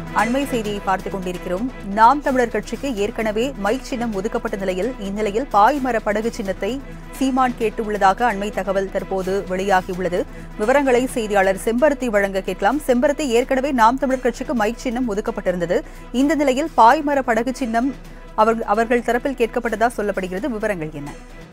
அண்மை செய்தியை பார்த்துக் கொண்டிருக்கிறோம் நாம் தமிழர் கட்சிக்கு ஏற்கனவே மைக் சின்னம் ஒதுக்கப்பட்ட நிலையில் இந்நிலையில் பாய்மர படகு சின்னத்தை சீமான் கேட்டுள்ளதாக அண்மை தகவல் தற்போது வெளியாகியுள்ளது விவரங்களை செய்தியாளர் செம்பருத்தி வழங்க கேட்கலாம் செம்பருத்தி ஏற்கனவே நாம் தமிழர் கட்சிக்கு மைக் சின்னம் ஒதுக்கப்பட்டிருந்தது இந்த நிலையில் பாய்மர படகு சின்னம் அவர்கள் அவர்கள் தரப்பில் கேட்கப்பட்டதா சொல்லப்படுகிறது விவரங்கள் என்ன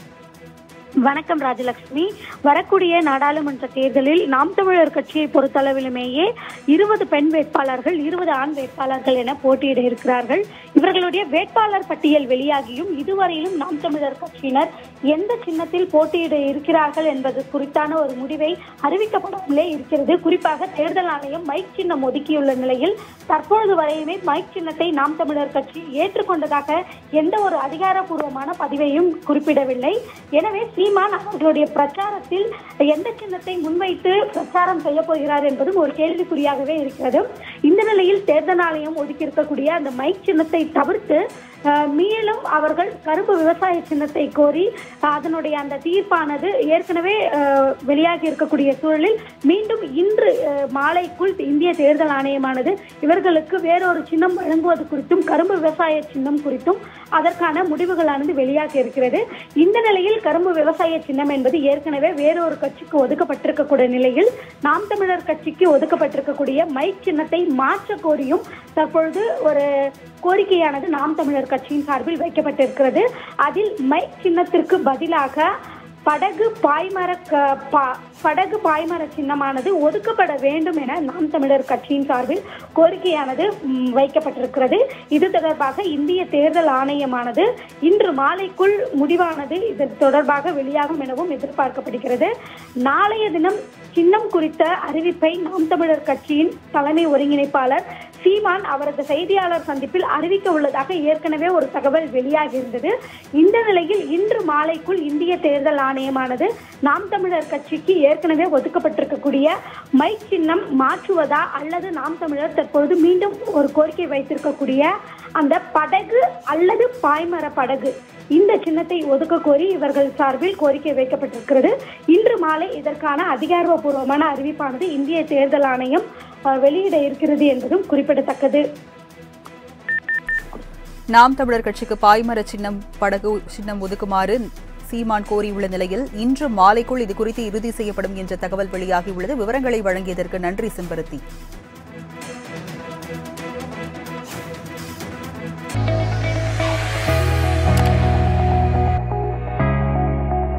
வணக்கம் ராஜலட்சுமி வரக்கூடிய நாடாளுமன்ற தேர்தலில் நாம் தமிழர் கட்சியை பொறுத்தளவிலுமேயே இருபது பெண் வேட்பாளர்கள் இருபது ஆண் வேட்பாளர்கள் என போட்டியிட இருக்கிறார்கள் இவர்களுடைய வேட்பாளர் பட்டியல் வெளியாகியும் இதுவரையிலும் நாம் தமிழர் கட்சியினர் எந்த சின்னத்தில் போட்டியிட இருக்கிறார்கள் என்பது குறித்தான ஒரு முடிவை அறிவிக்கப்படாமலே இருக்கிறது குறிப்பாக தேர்தல் ஆணையம் மைக் சின்னம் ஒதுக்கியுள்ள நிலையில் தற்பொழுது வரையுமே மைக் சின்னத்தை நாம் தமிழர் கட்சி ஏற்றுக்கொண்டதாக எந்த ஒரு அதிகாரப்பூர்வமான பதிவையும் குறிப்பிடவில்லை எனவே சீமான் அவர்களுடைய பிரச்சாரத்தில் எந்த சின்னத்தை முன்வைத்து பிரச்சாரம் செய்ய போகிறார் என்பதும் ஒரு கேள்விக்குறியாகவே இருக்கிறது இந்த நிலையில் தேர்தல் ஆணையம் ஒதுக்கி இருக்கக்கூடிய அந்த மைக் சின்னத்தை தவிர்த்து அஹ், மேலும் அவர்கள் கரும்பு விவசாய சின்னத்தை கோரி அஹ், அதனுடைய அந்த தீர்ப்பானது ஏற்கனவே அஹ், வெளியாகி இருக்கக்கூடிய சூழலில் மீண்டும் இன்று அஹ், மாலைக்குள் இந்திய தேர்தல் ஆணையமானது இவர்களுக்கு வேறொரு சின்னம் வழங்குவது குறித்தும் கரும்பு விவசாய சின்னம் குறித்தும் அதற்கான முடிவுகளானது வெளியாகி இருக்கிறது இந்த நிலையில் கரும்பு விவசாய சின்னம் என்பது ஏற்கனவே வேறொரு கட்சிக்கு ஒதுக்கப்பட்டிருக்கக்கூடிய நிலையில் நாம் தமிழர் கட்சிக்கு ஒதுக்கப்பட்டிருக்கக்கூடிய மைக் சின்னத்தை மாற்ற கோரியும் தற்பொழுது ஒரு கோரிக்கையானது நாம் தமிழர் கட்சியின் சார்பில் வைக்கப்பட்டிருக்கிறது அதில் மைக் சின்னத்திற்கு பதிலாக படகு பாய்மர க- பா- படகு பாய்மர சின்னமானது ஒதுக்கப்பட வேண்டும் என நாம் தமிழர் கட்சியின் சார்பில் கோரிக்கையானது ம், வைக்கப்பட்டிருக்கிறது இது தொடர்பாக இந்திய தேர்தல் ஆணையமானது இன்று மாலைக்குள் முடிவானது இது தொடர்பாக வெளியாகும் எனவும் எதிர்பார்க்கப்படுகிறது நாளைய தினம் சின்னம் குறித்த அறிவிப்பை நாம் தமிழர் கட்சியின் தலைமை ஒருங்கிணைப்பாளர் சீமான் அவரது செய்தியாளர் சந்திப்பில் அறிவிக்க உள்ளதாக ஏற்கனவே ஒரு தகவல் வெளியாகி இருந்தது இந்த நிலையில் இன்று மாலைக்குள் இந்திய தேர்தல் ஆணையமானது நாம் தமிழர் கட்சிக்கு ஏற்கனவே ஒதுக்கப்பட்டிருக்கக்கூடிய மைக் சின்னம் மாற்றுவதா அல்லது நாம் தமிழர் தற்பொழுது மீண்டும் ஒரு கோரிக்கை வைத்திருக்கக்கூடிய அந்த படகு அல்லது பாய்மர படகு இந்த சின்னத்தை ஒதுக்க கோரி இவர்கள் சார்பில் கோரிக்கை வைக்கப்பட்டிருக்கிறது இன்று மாலை இதற்கான அதிகாரப்பூர்வமான அறிவிப்பானது இந்திய தேர்தல் ஆணையம் அஹ், வெளியிட இருக்கிறது என்பதும் குறிப்பிடத்தக்கது நாம் தமிழர் கட்சிக்கு பாய்மர சின்னம் படகு சின்னம் ஒதுக்குமாறு சீமான் கோரியுள்ள நிலையில் இன்று மாலைக்குள் இது குறித்து இறுதி செய்யப்படும் என்ற தகவல் வெளியாகியுள்ளது விவரங்களை வழங்கியதற்கு நன்றி செம்பருத்தி